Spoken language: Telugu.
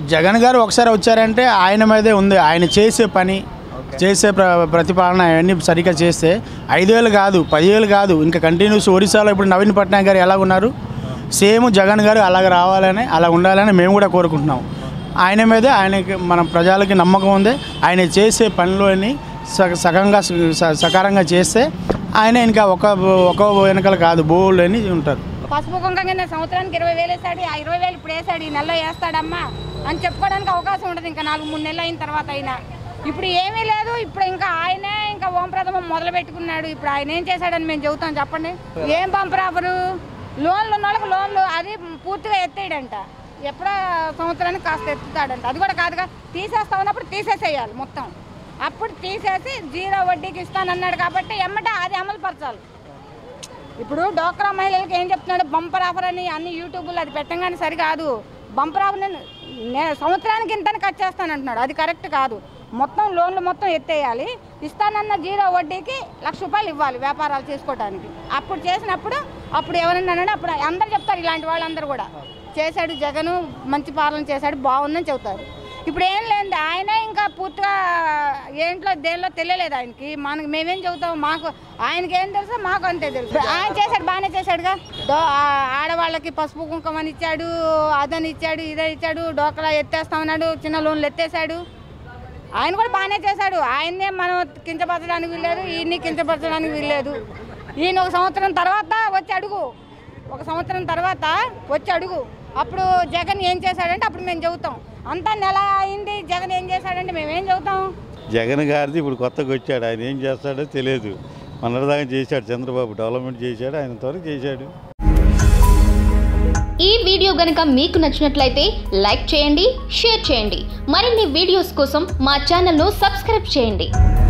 జగన్ గారు ఒకసారి వచ్చారంటే ఆయన మీదే ఉంది ఆయన చేసే పని చేసే ప్ర ప్రతిపాలన అవన్నీ సరిగ్గా చేస్తే ఐదు వేలు కాదు పదివేలు కాదు ఇంకా కంటిన్యూస్ ఒరిస్సాలో ఇప్పుడు నవీన్ పట్నాయక్ గారు ఎలా ఉన్నారు సేమ్ జగన్ గారు అలాగ రావాలని అలా ఉండాలని మేము కూడా కోరుకుంటున్నాం ఆయన మీదే ఆయనకి మన ప్రజలకి నమ్మకం ఉంది ఆయన చేసే పనిలోని సగ సగంగా స- సకారంగా చేస్తే ఆయన ఇంకా ఒక ఒక వెనకలు కాదు బోళ్ళు అని ఉంటారు పసుపు కుంకం కింద సంవత్సరానికి ఇరవై వేలు వేసాడు ఆ ఇరవై వేలు ఇప్పుడు వేసాడు ఈ నెలలో వేస్తాడమ్మా అని చెప్పుకోవడానికి అవకాశం ఉంటుంది ఇంకా నాలుగు మూడు నెలలు అయిన తర్వాత అయినా ఇప్పుడు ఏమీ లేదు ఇప్పుడు ఇంకా ఆయనే ఇంకా ఓం ప్రథమం మొదలు పెట్టుకున్నాడు ఇప్పుడు ఆయన ఏం చేశాడని మేము చెబుతాం చెప్పండి ఏం పంపరాబరు లోన్లు ఉన్న వాళ్ళకి లోన్లు అది పూర్తిగా ఎత్తేయడంట ఎప్పుడో సంవత్సరానికి కాస్త ఎత్తుతాడంట అది కూడా కాదుగా తీసేస్తా ఉన్నప్పుడు తీసేసేయాలి మొత్తం అప్పుడు తీసేసి జీరో వడ్డీకి ఇస్తానన్నాడు కాబట్టి ఎమ్మట అది అమలు పరచాలి ఇప్పుడు డోక్రా మహిళలకు ఏం చెప్తున్నాడు బంపర్ ఆఫర్ అని అన్ని యూట్యూబ్లో అది పెట్టంగానే సరికాదు బంపర్ ఆఫర్ నేను నేను సంవత్సరానికి ఇంతని కట్ చేస్తాను అంటున్నాడు అది కరెక్ట్ కాదు మొత్తం లోన్లు మొత్తం ఎత్తేయాలి ఇస్తానన్న జీరో వడ్డీకి లక్ష రూపాయలు ఇవ్వాలి వ్యాపారాలు చేసుకోవడానికి అప్పుడు చేసినప్పుడు అప్పుడు ఎవరన్నానంటే అప్పుడు అందరు చెప్తారు ఇలాంటి వాళ్ళందరూ కూడా చేశాడు జగను మంచి పాలన చేశాడు బాగుందని చెబుతారు ఇప్పుడు ఏం లేదు ఆయనే ఇంకా పూర్తిగా ఏంట్లో దేనిలో తెలియలేదు ఆయనకి మనకి మేమేం చెబుతాం మాకు ఆయనకి ఏం తెలుసో మాకు అంతే తెలుసు ఆయన చేశాడు బాగానే చేశాడుగా దో ఆ- ఆడవాళ్ళకి పసుపు కుంకుమ అని ఇచ్చాడు అదని ఇచ్చాడు ఇదే ఇచ్చాడు డోకరా ఎత్తేస్తామన్నాడు చిన్న లోన్లు ఎత్తేసాడు ఆయన కూడా బాగానే చేశాడు ఆయన్నే మనం కించపరచడానికి వీల్లేదు ఈయన్ని కించపరచడానికి వీల్లేదు ఈయన ఒక సంవత్సరం తర్వాత వచ్చి అడుగు ఒక సంవత్సరం తర్వాత వచ్చి అడుగు అప్పుడు జగన్ ఏం చేశాడంటే అప్పుడు మేము చెబుతాం అంతా నెల అయింది జగన్ ఏం చేశాడంటే మేమేం చెబుతాం జగన్ గారిది ఇప్పుడు కొత్తగా వచ్చాడు ఆయన ఏం చేస్తాడో తెలియదు మొన్నటిదాకా చేశాడు చంద్రబాబు డెవలప్మెంట్ చేశాడు ఆయన త్వరగా చేశాడు ఈ వీడియో గనుక మీకు నచ్చినట్లయితే లైక్ చేయండి షేర్ చేయండి మరిన్ని వీడియోస్ కోసం మా ఛానల్ను సబ్స్క్రైబ్ చేయండి